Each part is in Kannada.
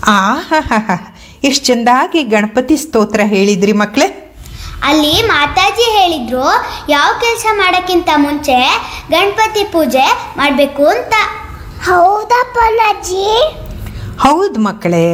ಆಹಾಹಾಹಾ ಎಷ್ಟು ಚೆಂದಾಗಿ ಗಣಪತಿ ಸ್ತೋತ್ರ ಹೇಳಿದ್ರಿ ಮಕ್ಕಳೇ ಅಲ್ಲಿ ಮಾತಾಜಿ ಹೇಳಿದ್ರು ಯಾವ ಕೆಲಸ ಮಾಡೋಕ್ಕಿಂತ ಮುಂಚೆ ಗಣಪತಿ ಪೂಜೆ ಮಾಡಬೇಕು ಅಂತ ಹೌದಪ್ಪ ಅಜ್ಜಿ ಹೌದು ಮಕ್ಕಳೇ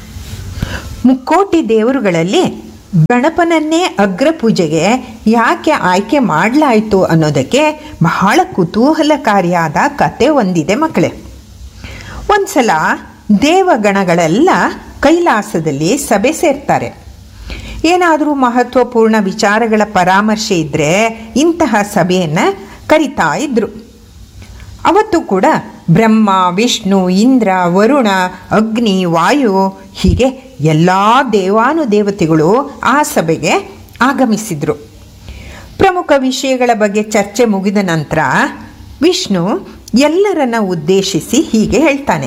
ಮುಕ್ಕೋಟಿ ದೇವರುಗಳಲ್ಲಿ ಗಣಪನನ್ನೇ ಅಗ್ರ ಪೂಜೆಗೆ ಯಾಕೆ ಆಯ್ಕೆ ಮಾಡಲಾಯಿತು ಅನ್ನೋದಕ್ಕೆ ಬಹಳ ಕುತೂಹಲಕಾರಿಯಾದ ಕತೆ ಒಂದಿದೆ ಮಕ್ಕಳೇ ಒಂದ್ಸಲ ದೇವಗಣಗಳೆಲ್ಲ ಕೈಲಾಸದಲ್ಲಿ ಸಭೆ ಸೇರ್ತಾರೆ ಏನಾದರೂ ಮಹತ್ವಪೂರ್ಣ ವಿಚಾರಗಳ ಪರಾಮರ್ಶೆ ಇದ್ದರೆ ಇಂತಹ ಸಭೆಯನ್ನು ಕರಿತಾ ಇದ್ರು ಅವತ್ತು ಕೂಡ ಬ್ರಹ್ಮ ವಿಷ್ಣು ಇಂದ್ರ ವರುಣ ಅಗ್ನಿ ವಾಯು ಹೀಗೆ ಎಲ್ಲ ದೇವಾನುದೇವತೆಗಳು ಆ ಸಭೆಗೆ ಆಗಮಿಸಿದರು ಪ್ರಮುಖ ವಿಷಯಗಳ ಬಗ್ಗೆ ಚರ್ಚೆ ಮುಗಿದ ನಂತರ ವಿಷ್ಣು ಎಲ್ಲರನ್ನ ಉದ್ದೇಶಿಸಿ ಹೀಗೆ ಹೇಳ್ತಾನೆ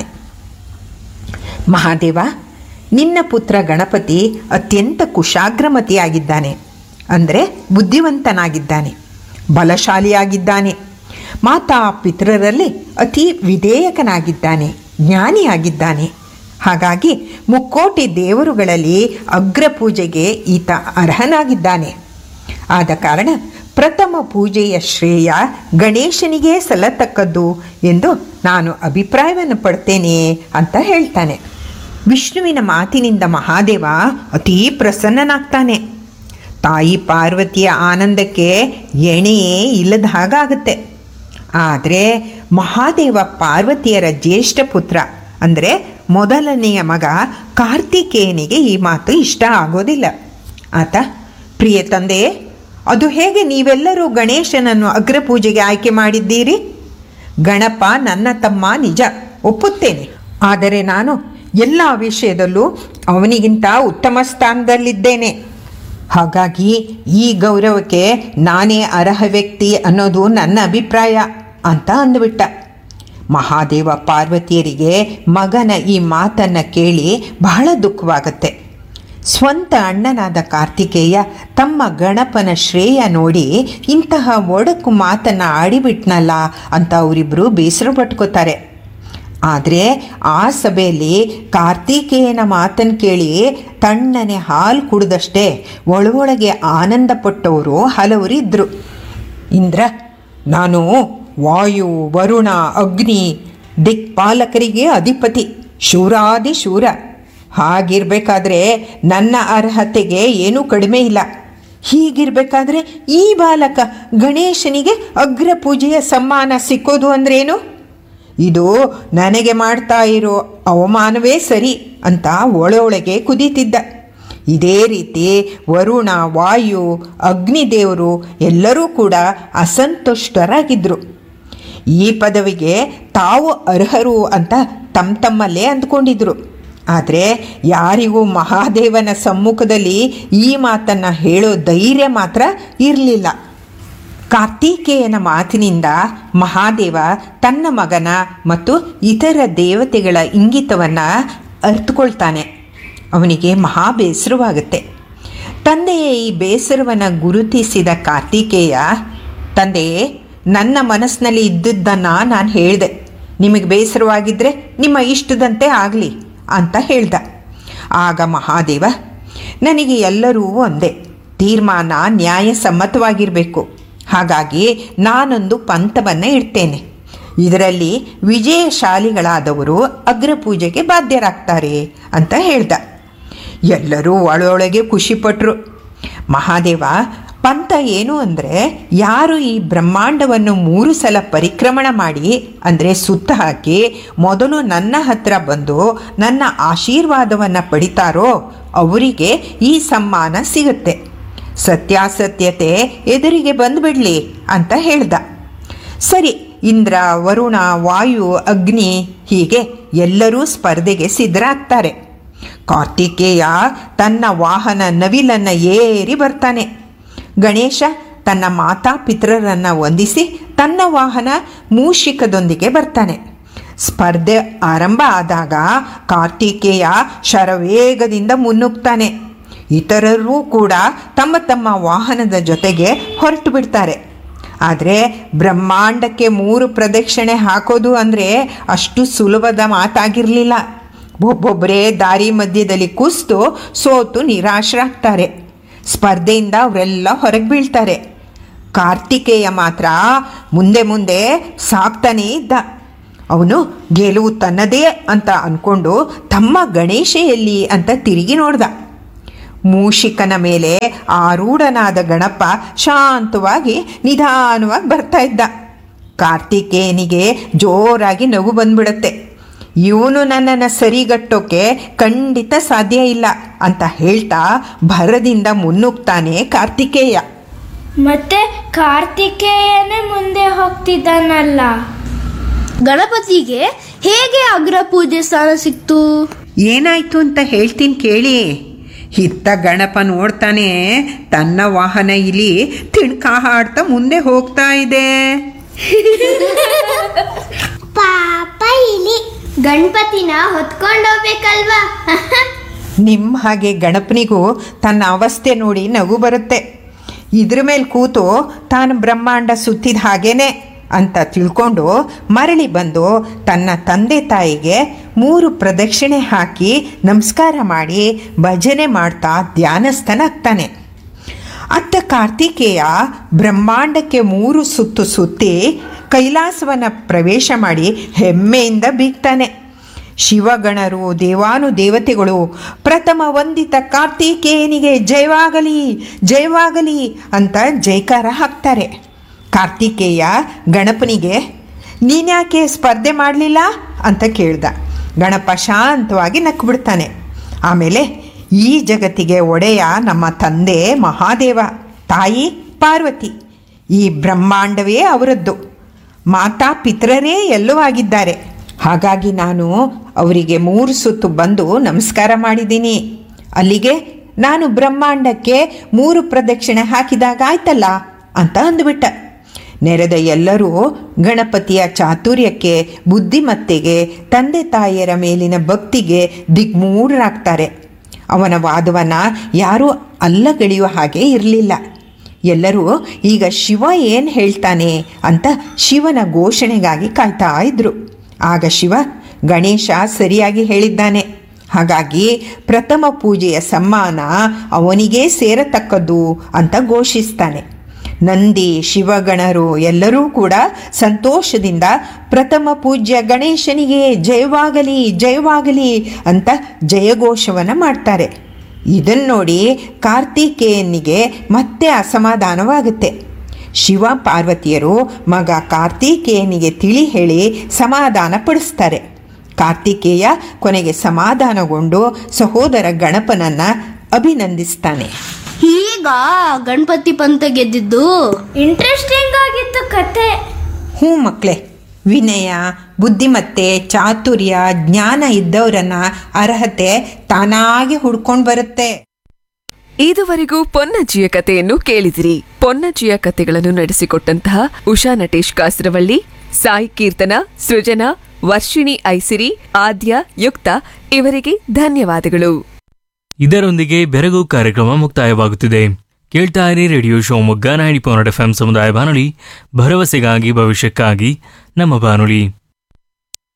ಮಹಾದೇವ ನಿನ್ನ ಪುತ್ರ ಗಣಪತಿ ಅತ್ಯಂತ ಕುಶಾಗ್ರಮತಿಯಾಗಿದ್ದಾನೆ ಅಂದರೆ ಬುದ್ಧಿವಂತನಾಗಿದ್ದಾನೆ ಬಲಶಾಲಿಯಾಗಿದ್ದಾನೆ ಮಾತಾ ಪಿತರರಲ್ಲಿ ಅತಿ ವಿಧೇಯಕನಾಗಿದ್ದಾನೆ ಜ್ಞಾನಿಯಾಗಿದ್ದಾನೆ ಹಾಗಾಗಿ ಮುಕ್ಕೋಟಿ ದೇವರುಗಳಲ್ಲಿ ಅಗ್ರ ಪೂಜೆಗೆ ಈತ ಅರ್ಹನಾಗಿದ್ದಾನೆ ಆದ ಕಾರಣ ಪ್ರಥಮ ಪೂಜೆಯ ಶ್ರೇಯ ಗಣೇಶನಿಗೇ ಸಲ್ಲತಕ್ಕದ್ದು ಎಂದು ನಾನು ಅಭಿಪ್ರಾಯವನ್ನು ಪಡ್ತೇನೆ ಅಂತ ಹೇಳ್ತಾನೆ ವಿಷ್ಣುವಿನ ಮಾತಿನಿಂದ ಮಹಾದೇವ ಅತೀ ಪ್ರಸನ್ನನಾಗ್ತಾನೆ ತಾಯಿ ಪಾರ್ವತಿಯ ಆನಂದಕ್ಕೆ ಎಣೆಯೇ ಇಲ್ಲದ ಹಾಗಾಗುತ್ತೆ ಆದರೆ ಮಹಾದೇವ ಪಾರ್ವತಿಯರ ಜ್ಯೇಷ್ಠ ಪುತ್ರ ಅಂದರೆ ಮೊದಲನೆಯ ಮಗ ಕಾರ್ತಿಕೇಯನಿಗೆ ಈ ಮಾತು ಇಷ್ಟ ಆಗೋದಿಲ್ಲ ಆತ ಪ್ರಿಯ ತಂದೆ ಅದು ಹೇಗೆ ನೀವೆಲ್ಲರೂ ಗಣೇಶನನ್ನು ಅಗ್ರಪೂಜೆಗೆ ಆಯ್ಕೆ ಮಾಡಿದ್ದೀರಿ ಗಣಪ ನನ್ನ ತಮ್ಮ ನಿಜ ಒಪ್ಪುತ್ತೇನೆ ಆದರೆ ನಾನು ಎಲ್ಲ ವಿಷಯದಲ್ಲೂ ಅವನಿಗಿಂತ ಉತ್ತಮ ಸ್ಥಾನದಲ್ಲಿದ್ದೇನೆ ಹಾಗಾಗಿ ಈ ಗೌರವಕ್ಕೆ ನಾನೇ ಅರ್ಹ ವ್ಯಕ್ತಿ ಅನ್ನೋದು ನನ್ನ ಅಭಿಪ್ರಾಯ ಅಂತ ಅಂದುಬಿಟ್ಟ ಮಹಾದೇವ ಪಾರ್ವತಿಯರಿಗೆ ಮಗನ ಈ ಮಾತನ್ನು ಕೇಳಿ ಬಹಳ ದುಃಖವಾಗತ್ತೆ ಸ್ವಂತ ಅಣ್ಣನಾದ ಕಾರ್ತಿಕೇಯ ತಮ್ಮ ಗಣಪನ ಶ್ರೇಯ ನೋಡಿ ಇಂತಹ ಒಡಕು ಮಾತನ್ನು ಆಡಿಬಿಟ್ನಲ್ಲ ಅಂತ ಅವರಿಬ್ಬರು ಬೇಸರ ಪಟ್ಕೋತಾರೆ ಆದರೆ ಆ ಸಭೆಯಲ್ಲಿ ಕಾರ್ತಿಕೇಯನ ಮಾತನ್ನು ಕೇಳಿ ತಣ್ಣನೆ ಹಾಲು ಕುಡಿದಷ್ಟೇ ಒಳಗೊಳಗೆ ಆನಂದ ಪಟ್ಟವರು ಹಲವರು ಇದ್ದರು ಇಂದ್ರ ನಾನು ವಾಯು ವರುಣ ಅಗ್ನಿ ದಿಕ್ಪಾಲಕರಿಗೆ ಅಧಿಪತಿ ಶೂರಾದಿ ಶೂರ ಹಾಗಿರ್ಬೇಕಾದ್ರೆ ನನ್ನ ಅರ್ಹತೆಗೆ ಏನೂ ಕಡಿಮೆ ಇಲ್ಲ ಹೀಗಿರ್ಬೇಕಾದ್ರೆ ಈ ಬಾಲಕ ಗಣೇಶನಿಗೆ ಅಗ್ರ ಪೂಜೆಯ ಸಮ್ಮಾನ ಸಿಕ್ಕೋದು ಅಂದ್ರೇನು ಇದು ನನಗೆ ಮಾಡ್ತಾ ಇರೋ ಅವಮಾನವೇ ಸರಿ ಅಂತ ಒಳೊಳಗೆ ಕುದೀತಿದ್ದ ಇದೇ ರೀತಿ ವರುಣ ವಾಯು ಅಗ್ನಿದೇವರು ಎಲ್ಲರೂ ಕೂಡ ಅಸಂತುಷ್ಟರಾಗಿದ್ದರು ಈ ಪದವಿಗೆ ತಾವು ಅರ್ಹರು ಅಂತ ತಮ್ಮ ತಮ್ಮಲ್ಲೇ ಅಂದ್ಕೊಂಡಿದ್ರು ಆದರೆ ಯಾರಿಗೂ ಮಹಾದೇವನ ಸಮ್ಮುಖದಲ್ಲಿ ಈ ಮಾತನ್ನು ಹೇಳೋ ಧೈರ್ಯ ಮಾತ್ರ ಇರಲಿಲ್ಲ ಕಾರ್ತಿಕೇಯನ ಮಾತಿನಿಂದ ಮಹಾದೇವ ತನ್ನ ಮಗನ ಮತ್ತು ಇತರ ದೇವತೆಗಳ ಇಂಗಿತವನ್ನು ಅರ್ಥಕೊಳ್ತಾನೆ ಅವನಿಗೆ ಮಹಾ ಬೇಸರವಾಗುತ್ತೆ ತಂದೆಯ ಈ ಬೇಸರವನ್ನು ಗುರುತಿಸಿದ ಕಾರ್ತಿಕೇಯ ತಂದೆಯೇ ನನ್ನ ಮನಸ್ಸಿನಲ್ಲಿ ಇದ್ದದ್ದನ್ನು ನಾನು ಹೇಳಿದೆ ನಿಮಗೆ ಬೇಸರವಾಗಿದ್ದರೆ ನಿಮ್ಮ ಇಷ್ಟದಂತೆ ಆಗಲಿ ಅಂತ ಹೇಳ್ದ ಆಗ ಮಹಾದೇವ ನನಗೆ ಎಲ್ಲರೂ ಒಂದೇ ತೀರ್ಮಾನ ನ್ಯಾಯಸಮ್ಮತವಾಗಿರಬೇಕು ಹಾಗಾಗಿ ನಾನೊಂದು ಪಂಥವನ್ನು ಇಡ್ತೇನೆ ಇದರಲ್ಲಿ ವಿಜಯಶಾಲಿಗಳಾದವರು ಅಗ್ರಪೂಜೆಗೆ ಬಾಧ್ಯರಾಗ್ತಾರೆ ಅಂತ ಹೇಳ್ದ ಎಲ್ಲರೂ ಒಳೊಳಗೆ ಖುಷಿಪಟ್ಟರು ಮಹಾದೇವ ಪಂಥ ಏನು ಅಂದರೆ ಯಾರು ಈ ಬ್ರಹ್ಮಾಂಡವನ್ನು ಮೂರು ಸಲ ಪರಿಕ್ರಮಣ ಮಾಡಿ ಅಂದರೆ ಸುತ್ತ ಹಾಕಿ ಮೊದಲು ನನ್ನ ಹತ್ರ ಬಂದು ನನ್ನ ಆಶೀರ್ವಾದವನ್ನು ಪಡಿತಾರೋ ಅವರಿಗೆ ಈ ಸಮ್ಮಾನ ಸಿಗುತ್ತೆ ಸತ್ಯಾಸತ್ಯತೆ ಎದುರಿಗೆ ಬಂದುಬಿಡಲಿ ಅಂತ ಹೇಳ್ದ ಸರಿ ಇಂದ್ರ ವರುಣ ವಾಯು ಅಗ್ನಿ ಹೀಗೆ ಎಲ್ಲರೂ ಸ್ಪರ್ಧೆಗೆ ಸಿದ್ಧರಾಗ್ತಾರೆ ಕಾರ್ತಿಕೇಯ ತನ್ನ ವಾಹನ ನವಿಲನ್ನು ಏರಿ ಬರ್ತಾನೆ ಗಣೇಶ ತನ್ನ ಮಾತಾ ಪಿತರನ್ನು ವಂದಿಸಿ ತನ್ನ ವಾಹನ ಮೂಷಿಕದೊಂದಿಗೆ ಬರ್ತಾನೆ ಸ್ಪರ್ಧೆ ಆರಂಭ ಆದಾಗ ಕಾರ್ತಿಕೇಯ ಶರವೇಗದಿಂದ ಮುನ್ನುಗ್ತಾನೆ ಇತರರೂ ಕೂಡ ತಮ್ಮ ತಮ್ಮ ವಾಹನದ ಜೊತೆಗೆ ಹೊರಟು ಬಿಡ್ತಾರೆ ಆದರೆ ಬ್ರಹ್ಮಾಂಡಕ್ಕೆ ಮೂರು ಪ್ರದಕ್ಷಿಣೆ ಹಾಕೋದು ಅಂದರೆ ಅಷ್ಟು ಸುಲಭದ ಮಾತಾಗಿರಲಿಲ್ಲ ಒಬ್ಬೊಬ್ಬರೇ ದಾರಿ ಮಧ್ಯದಲ್ಲಿ ಕುಸ್ತು ಸೋತು ನಿರಾಶರಾಗ್ತಾರೆ ಸ್ಪರ್ಧೆಯಿಂದ ಅವರೆಲ್ಲ ಹೊರಗೆ ಬೀಳ್ತಾರೆ ಕಾರ್ತಿಕೇಯ ಮಾತ್ರ ಮುಂದೆ ಮುಂದೆ ಸಾಕ್ತಾನೇ ಇದ್ದ ಅವನು ಗೆಲುವು ತನ್ನದೇ ಅಂತ ಅಂದ್ಕೊಂಡು ತಮ್ಮ ಗಣೇಶ ಎಲ್ಲಿ ಅಂತ ತಿರುಗಿ ನೋಡ್ದ ಮೂಷಿಕನ ಮೇಲೆ ಆರೂಢನಾದ ಗಣಪ ಶಾಂತವಾಗಿ ನಿಧಾನವಾಗಿ ಬರ್ತಾ ಇದ್ದ ಕಾರ್ತಿಕೇಯನಿಗೆ ಜೋರಾಗಿ ನಗು ಬಂದ್ಬಿಡತ್ತೆ ಇವನು ನನ್ನನ್ನು ಸರಿಗಟ್ಟೋಕೆ ಖಂಡಿತ ಸಾಧ್ಯ ಇಲ್ಲ ಅಂತ ಹೇಳ್ತಾ ಭರದಿಂದ ಮುನ್ನುಗ್ತಾನೆ ಕಾರ್ತಿಕೇಯ ಮತ್ತೆ ಕಾರ್ತಿಕೇಯನೇ ಮುಂದೆ ಹೋಗ್ತಿದ್ದಾನಲ್ಲ ಗಣಪತಿಗೆ ಹೇಗೆ ಅಗ್ರ ಪೂಜೆ ಸ್ಥಾನ ಸಿಕ್ತು ಏನಾಯ್ತು ಅಂತ ಹೇಳ್ತೀನಿ ಕೇಳಿ ಇತ್ತ ಗಣಪ ನೋಡ್ತಾನೆ ತನ್ನ ವಾಹನ ಇಲ್ಲಿ ತಿಣ್ಕ ಹಾಡ್ತಾ ಮುಂದೆ ಹೋಗ್ತಾ ಇದೆ ಪಾಪ ಇಲಿ ಗಣಪತಿನ ಹೊತ್ಕೊಂಡೋಗ್ಬೇಕಲ್ವಾ ನಿಮ್ಮ ಹಾಗೆ ಗಣಪನಿಗೂ ತನ್ನ ಅವಸ್ಥೆ ನೋಡಿ ನಗು ಬರುತ್ತೆ ಇದ್ರ ಮೇಲೆ ಕೂತು ತಾನು ಬ್ರಹ್ಮಾಂಡ ಸುತ್ತಿದ ಹಾಗೇನೆ ಅಂತ ತಿಳ್ಕೊಂಡು ಮರಳಿ ಬಂದು ತನ್ನ ತಂದೆ ತಾಯಿಗೆ ಮೂರು ಪ್ರದಕ್ಷಿಣೆ ಹಾಕಿ ನಮಸ್ಕಾರ ಮಾಡಿ ಭಜನೆ ಮಾಡ್ತಾ ಧ್ಯಾನಸ್ಥನಾಗ್ತಾನೆ ಅತ್ತ ಕಾರ್ತಿಕೇಯ ಬ್ರಹ್ಮಾಂಡಕ್ಕೆ ಮೂರು ಸುತ್ತು ಸುತ್ತಿ ಕೈಲಾಸವನ್ನು ಪ್ರವೇಶ ಮಾಡಿ ಹೆಮ್ಮೆಯಿಂದ ಬೀಗ್ತಾನೆ ಶಿವಗಣರು ದೇವಾನು ದೇವತೆಗಳು ಪ್ರಥಮ ವಂದಿತ ಕಾರ್ತಿಕೇಯನಿಗೆ ಜಯವಾಗಲಿ ಜಯವಾಗಲಿ ಅಂತ ಜೈಕಾರ ಹಾಕ್ತಾರೆ ಕಾರ್ತಿಕೇಯ ಗಣಪನಿಗೆ ನೀನ್ಯಾಕೆ ಸ್ಪರ್ಧೆ ಮಾಡಲಿಲ್ಲ ಅಂತ ಕೇಳ್ದ ಗಣಪ ಶಾಂತವಾಗಿ ನಕ್ಬಿಡ್ತಾನೆ ಆಮೇಲೆ ಈ ಜಗತ್ತಿಗೆ ಒಡೆಯ ನಮ್ಮ ತಂದೆ ಮಹಾದೇವ ತಾಯಿ ಪಾರ್ವತಿ ಈ ಬ್ರಹ್ಮಾಂಡವೇ ಅವರದ್ದು ಮಾತಾ ಪಿತರರೇ ಎಲ್ಲವೂ ಆಗಿದ್ದಾರೆ ಹಾಗಾಗಿ ನಾನು ಅವರಿಗೆ ಮೂರು ಸುತ್ತು ಬಂದು ನಮಸ್ಕಾರ ಮಾಡಿದ್ದೀನಿ ಅಲ್ಲಿಗೆ ನಾನು ಬ್ರಹ್ಮಾಂಡಕ್ಕೆ ಮೂರು ಪ್ರದಕ್ಷಿಣೆ ಹಾಕಿದಾಗ ಆಯ್ತಲ್ಲ ಅಂತ ಅಂದುಬಿಟ್ಟ ನೆರೆದ ಎಲ್ಲರೂ ಗಣಪತಿಯ ಚಾತುರ್ಯಕ್ಕೆ ಬುದ್ಧಿಮತ್ತೆಗೆ ತಂದೆ ತಾಯಿಯರ ಮೇಲಿನ ಭಕ್ತಿಗೆ ದಿಗ್ಮೂಢರಾಗ್ತಾರೆ ಅವನ ವಾದವನ್ನು ಯಾರೂ ಅಲ್ಲಗಳೆಯುವ ಹಾಗೆ ಇರಲಿಲ್ಲ ಎಲ್ಲರೂ ಈಗ ಶಿವ ಏನು ಹೇಳ್ತಾನೆ ಅಂತ ಶಿವನ ಘೋಷಣೆಗಾಗಿ ಕಾಯ್ತಾ ಇದ್ರು ಆಗ ಶಿವ ಗಣೇಶ ಸರಿಯಾಗಿ ಹೇಳಿದ್ದಾನೆ ಹಾಗಾಗಿ ಪ್ರಥಮ ಪೂಜೆಯ ಸಮ್ಮಾನ ಅವನಿಗೇ ಸೇರತಕ್ಕದ್ದು ಅಂತ ಘೋಷಿಸ್ತಾನೆ ನಂದಿ ಶಿವಗಣರು ಎಲ್ಲರೂ ಕೂಡ ಸಂತೋಷದಿಂದ ಪ್ರಥಮ ಪೂಜ್ಯ ಗಣೇಶನಿಗೆ ಜಯವಾಗಲಿ ಜಯವಾಗಲಿ ಅಂತ ಜಯಘೋಷವನ್ನು ಮಾಡ್ತಾರೆ ಇದನ್ನು ನೋಡಿ ಕಾರ್ತಿಕೇಯನಿಗೆ ಮತ್ತೆ ಅಸಮಾಧಾನವಾಗುತ್ತೆ ಶಿವ ಪಾರ್ವತಿಯರು ಮಗ ಕಾರ್ತಿಕೇಯನಿಗೆ ತಿಳಿ ಹೇಳಿ ಸಮಾಧಾನ ಪಡಿಸ್ತಾರೆ ಕಾರ್ತಿಕೇಯ ಕೊನೆಗೆ ಸಮಾಧಾನಗೊಂಡು ಸಹೋದರ ಗಣಪನನ್ನ ಅಭಿನಂದಿಸ್ತಾನೆ ಈಗ ಗಣಪತಿ ಪಂತ ಗೆದ್ದಿದ್ದು ಇಂಟ್ರೆಸ್ಟಿಂಗ್ ಆಗಿತ್ತು ಕತೆ ಹ್ಞೂ ಮಕ್ಕಳೇ ವಿನಯ ಬುದ್ಧಿಮತ್ತೆ ಚಾತುರ್ಯ ಜ್ಞಾನ ಇದ್ದವರನ್ನ ಅರ್ಹತೆ ತಾನಾಗಿ ಹುಡ್ಕೊಂಡು ಬರುತ್ತೆ ಇದುವರೆಗೂ ಪೊನ್ನಜ್ಜಿಯ ಕಥೆಯನ್ನು ಕೇಳಿದಿರಿ ಪೊನ್ನಜ್ಜಿಯ ಕಥೆಗಳನ್ನು ನಡೆಸಿಕೊಟ್ಟಂತಹ ಉಷಾ ನಟೇಶ್ ಕಾಸರವಳ್ಳಿ ಸಾಯಿ ಕೀರ್ತನ ಸೃಜನಾ ವರ್ಷಿಣಿ ಐಸಿರಿ ಆದ್ಯ ಯುಕ್ತ ಇವರಿಗೆ ಧನ್ಯವಾದಗಳು ಇದರೊಂದಿಗೆ ಬೆರಗು ಕಾರ್ಯಕ್ರಮ ಮುಕ್ತಾಯವಾಗುತ್ತಿದೆ ಕೇಳ್ತಾ ಇರಿ radio Shivamogga ninety point F M ಸಮುದಾಯ ಬಾನುಲಿ ಭರವಸೆಗಾಗಿ ಭವಿಷ್ಯಕ್ಕಾಗಿ ನಮ್ಮ ಬಾನುಲಿ